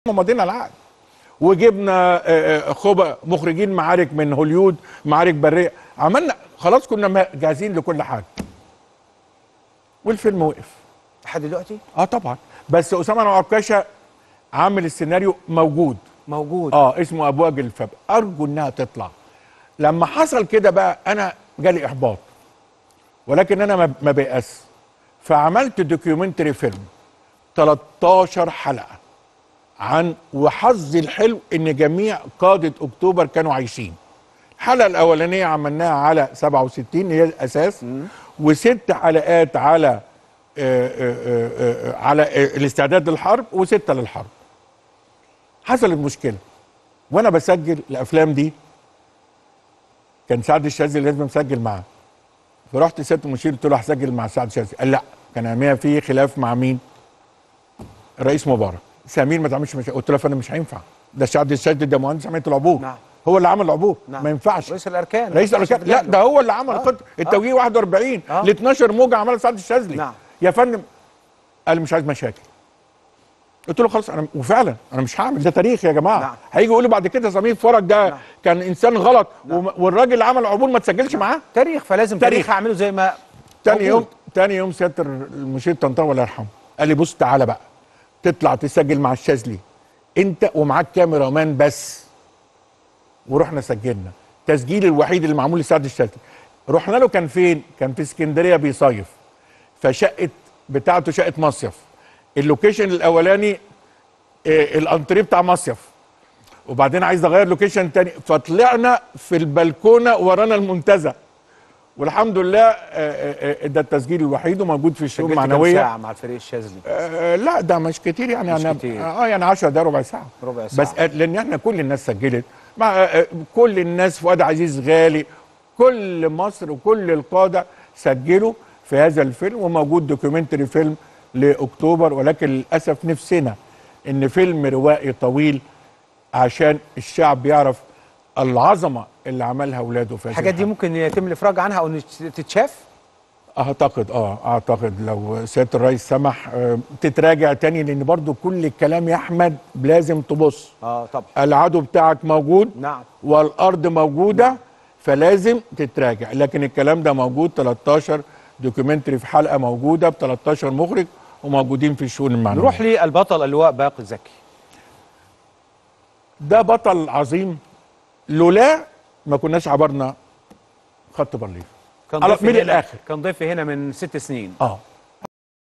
مضينا العقد وجبنا آه، آه، خبا مخرجين معارك من هوليود معارك بريه عملنا خلاص كنا ما- جاهزين لكل حاجه والفيلم وقف لحد دلوقتي اه طبعا بس اسامه أنور عكاشه عامل السيناريو موجود موجود اه اسمه ابواج الفب ارجو انها تطلع لما حصل كده بقى انا جالي احباط ولكن انا ما- ما بيأس فعملت دوكيومنتري فيلم 13 حلقه عن وحظي الحلو ان جميع قاده اكتوبر كانوا عايشين الحلقه الاولانيه عملناها على 67 هي الاساس وست حلقات على آه، آه، آه، آه، على آه، الاستعداد للحرب وسته للحرب حصلت مشكله وانا بسجل الافلام دي كان سعد الشاذلي لازم اسجل معاه فرحت سياده المشير قلت له هسجل مع سعد الشاذلي قال لا كان عاملها في خلاف مع مين الرئيس مبارك سمير ما تعملش مشاكل قلت له يا فندم مش هينفع ده سعد الشاذلي ده مهندس عمليه العبور نعم. هو اللي عمل العبور نعم. ما ينفعش رئيس الاركان رئيس الاركان لا ده هو اللي عمل آه. خطه التوجيه 41 آه. ل 12 موجه عملها سعد الشاذلي نعم. يا فندم قال مش عايز مشاكل قلت له خلاص انا وفعلا انا مش هعمل ده تاريخ يا جماعه نعم. هيجي يقولوا بعد كده سمير فرج ده نعم. كان انسان غلط وم- والراجل اللي عمل عبور ما تسجلش معاه تاريخ فلازم تاريخ. تاريخ اعمله زي ما تاني موجود. يوم تاني يوم سياده المشير طنطاوي الله يرحمه قال لي بص تعالى بقى تطلع تسجل مع الشاذلي انت ومعاك كاميرا مان بس ورحنا سجلنا تسجيل الوحيد اللي معمول لسعد الشاذلي رحنا له كان فين كان في اسكندريه بيصيف فشقه بتاعته شقه مصيف اللوكيشن الاولاني آه، الانتريه بتاع مصيف وبعدين عايز اغير لوكيشن تاني فطلعنا في البلكونه ورانا المنتزه والحمد لله آه، آه، آه، ده التسجيل الوحيد وموجود في الشؤون سجلت كام المعنويه ساعه مع الفريق الشاذلي آه لا ده مش كتير يعني مش أنا كتير. اه يعني 10 دقايق ربع ساعه ربع ساعة. بس آه، لان احنا كل الناس سجلت مع آه، آه، كل الناس فؤاد عزيز غالي كل مصر وكل القاده سجلوا في هذا الفيلم وموجود دوكيومنتري فيلم لاكتوبر ولكن للاسف نفسنا ان فيلم روائي طويل عشان الشعب يعرف العظمه اللي عملها اولاده في هذه الحاجات دي الحرب. ممكن يتم الافراج عنها او إن تتشاف اعتقد اه اعتقد لو سياده الرئيس سمح آه تتراجع تاني لان برضو كل الكلام يا احمد لازم تبص اه طبعا العدو بتاعك موجود نعم والارض موجوده فلازم تتراجع لكن الكلام ده موجود 13 دوكيومنتري في حلقه موجوده ب 13 مخرج وموجودين في الشؤون المعنويه نروح للبطل اللواء باقي زكي ده بطل عظيم لولا ما كناش عبرنا خط بارليف كان على- ضيفي من هنا الآخر. كان ضيفي هنا من ست سنين اه